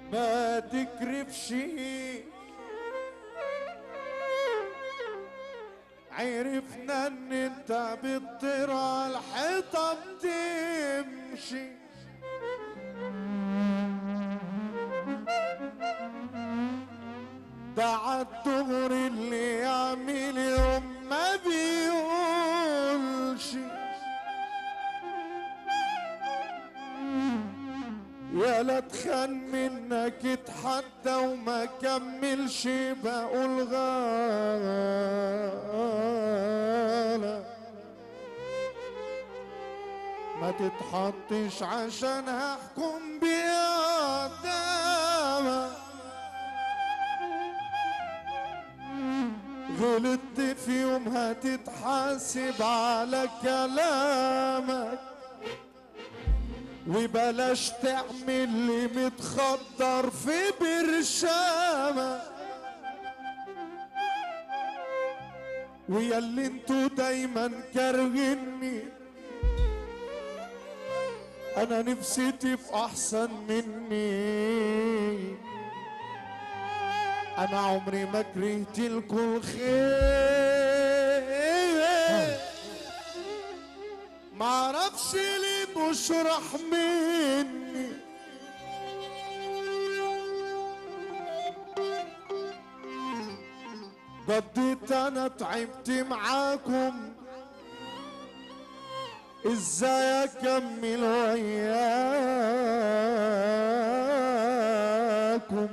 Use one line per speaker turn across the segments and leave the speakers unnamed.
ما تكرفش عرفنا ان انت بتطير على الحيطة بتمشي ده عالدغر اللي يعمل يوم ما بيقولش يا لا تخان منك اتحدى وما كملش بقول غالة ما تتحطش عشان هحكم بقدامك غلطت في يوم هتتحاسب على كلامك وبلاش تعمل لي متخدر في برشامك ويا اللي انتوا دايما كارهني انا نفسي تبقى احسن مني انا عمري ما كرهت لكم الخير معرفش ليه بشرح مني قضيت انا تعبت معاكم ازاي اكمل وياكم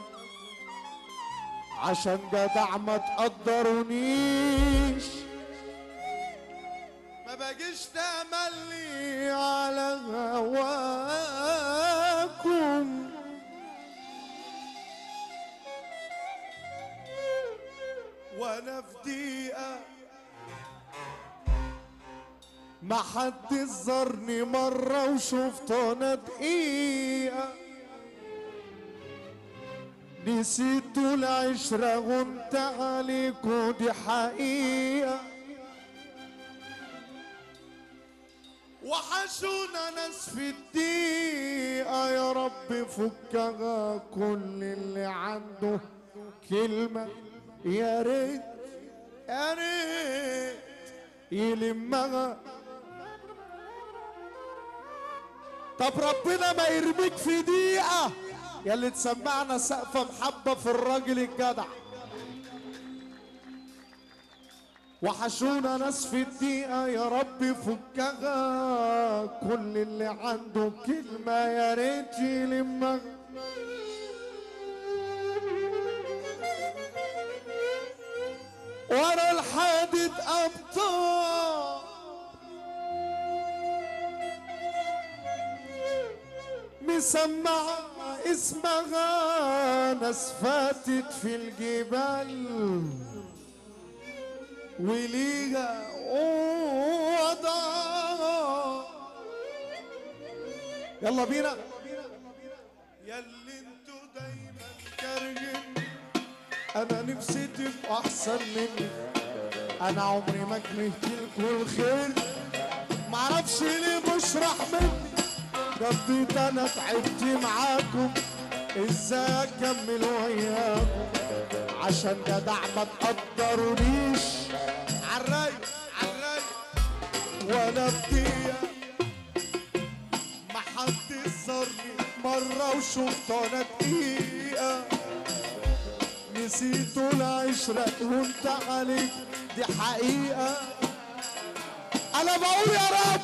عشان جدع ما تقدرونيش ما باجيش تملي على هواكم وانا في دقيقة ما حد زارني مرة وشفت انا دقيقة نسيت العشرة وانت عليكوا دي حقيقة وحشونا ناس في الدقيقة يا رب فكها كل اللي عنده كلمة يا ريت يا ريت يلمها طب ربنا ما يرميك في دقيقة يا اللي تسمعنا سقفة محبة في الراجل الجدع وحشونا ناس في الدقيقة يا رب فكها كل اللي عنده كلمة يا ريت يلمها ورا الحادث أبطال مسمع اسمها ناس فاتت في الجبال وليها وضع يلا بينا ياللي انتوا دايما كارهين انا نفسي تبقى احسن مني انا عمري ما كرهت لكم الخير معرفش ليه بشرح مني قضيت انا تعبت معاكم ازاي اكمل وياكم عشان جدع ما تقدرونيش عالرايق عالرايق وانا في دقيقة ما حد زارني مرة وشفت انا دقيقة نسيتوا العشرة وانت عليك دي حقيقة انا بقول يا رب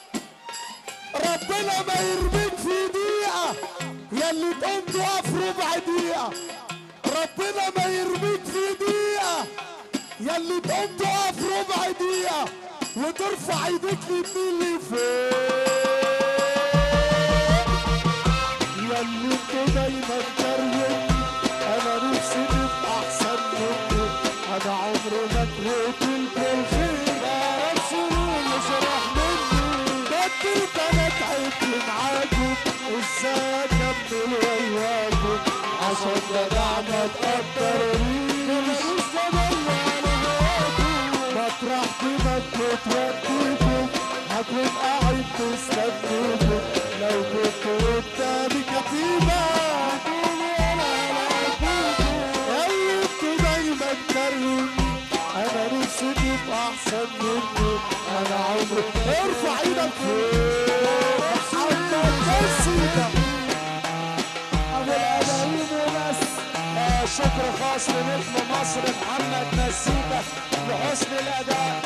ربنا ما يرميك في دقيقة ياللي تقوم تقف ربع دقيقة ربنا ما يرميك في دقيقة ياللي تقوم تقف ربع دقيقة وترفع ايديك للمين اللي فوق ياللي انتوا دايما كارهين انا نفسي تبقى احسن مني انا عمري ما كرهت الكل خير يا رسول يشرح مني بديت انا تعبت معاكم ازاي اكمل وياكم عشان جدع ما تقدرونيش مطرح ما توديكم هكون قاعد مستنيكم لو كنت قدامي كتيبة شكر خاص لنجم مصر محمد مسيكة لحسن الأداء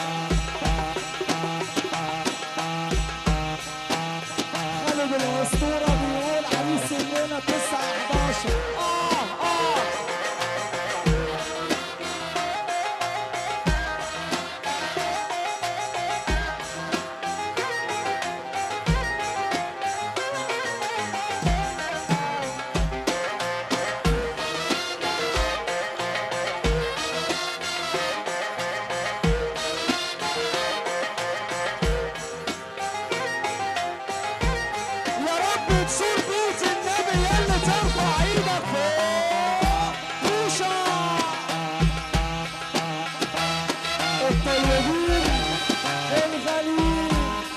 خالد الاسطوره بيقول عريس الليله 9 11 اه اه
يا رب تصير بيت النبي يلي ترفع ايدك فوق بوشا
الطيبين الغاليين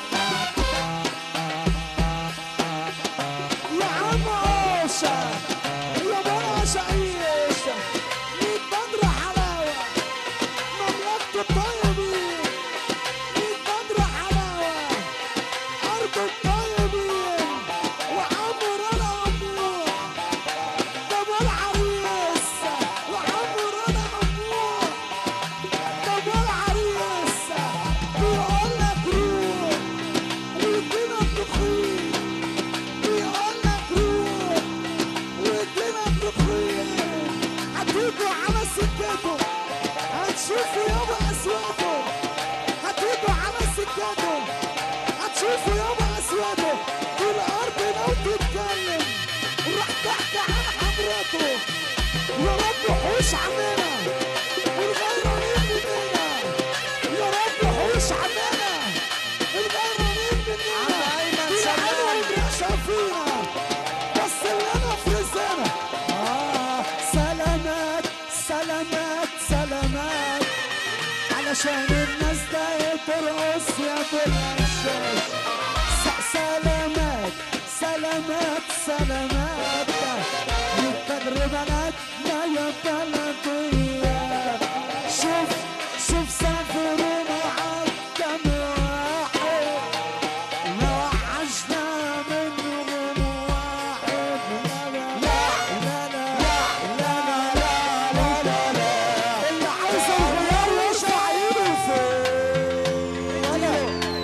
يا عم عوشة يا بلاش عيشة ميت بدر حلاوة مملكة الطيبين ميت بدر حلاوة أرض الطيبين وعمر الأمور طب العريس وعمر الأمور طب العريس بيقول لك روح وادينا التخويف بيقول لك روح وادينا التخويف هتيجوا على سكته هتشوفوا يابا اسواده هتيجوا على سكته هتشوفوا يابا اسواده في الارض لو تتكلم راح تحكي عن حضرته يا رب حوش عننا والغيرانين مننا يا رب حوش عننا الغيرانين مننا
عم أيمن
بيلعنوا
سلام.
وبيعشوا فينا بس اللي انا في رزقنا آه سلامات سلامات سلامات علشان الناس ده ترقص يا بالعشاش س- سلامات سلامات سلامات يقدر بلدنا يا بلدية شوف شوف سافروا مع كم واحد ما عشنا منهم واحد لا لا لا لا لا لا لا لا لا اللي عايز الغيار يرفع ايده فين ولا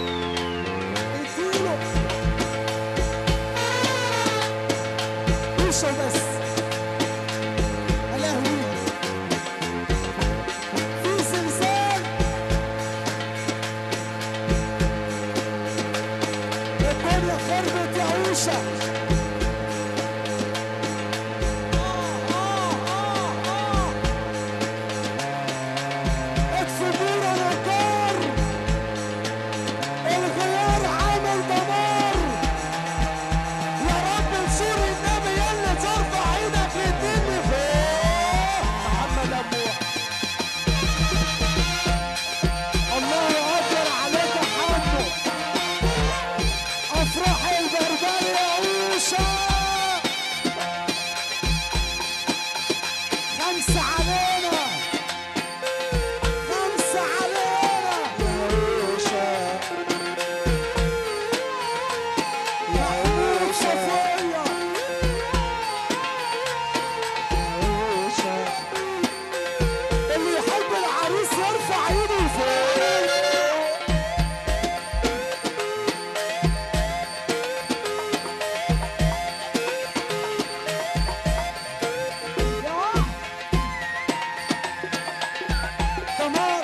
اديله بوشه بس يا لهوي في زلزال الدنيا خربت يا عوشة اكسبوا الغار الغيار عمل دمار
يا رب نصير النبي يلي ترفع ايدك للدنيا فوق محمد أبوح
الله اكبر عليك يا حمو افراح البربر يا عوشة خمسة علينا خمسة علينا يا عوشة فيا اللي يحب العريس يرفع ايده فوق يا تمام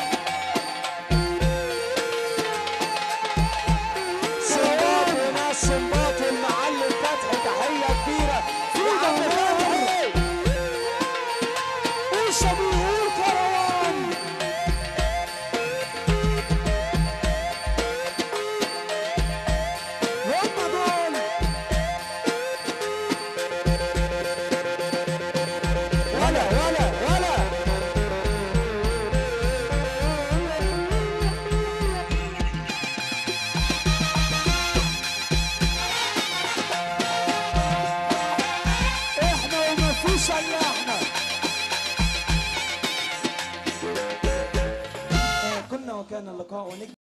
سنباط وناس سنباط والمعلم فتحي تحية كبيرة
في دمار وش بيقول كروان هم دول
ولا ولا ولا
احنا وما فيش الا احنا كنا وكان اللقاء ونجم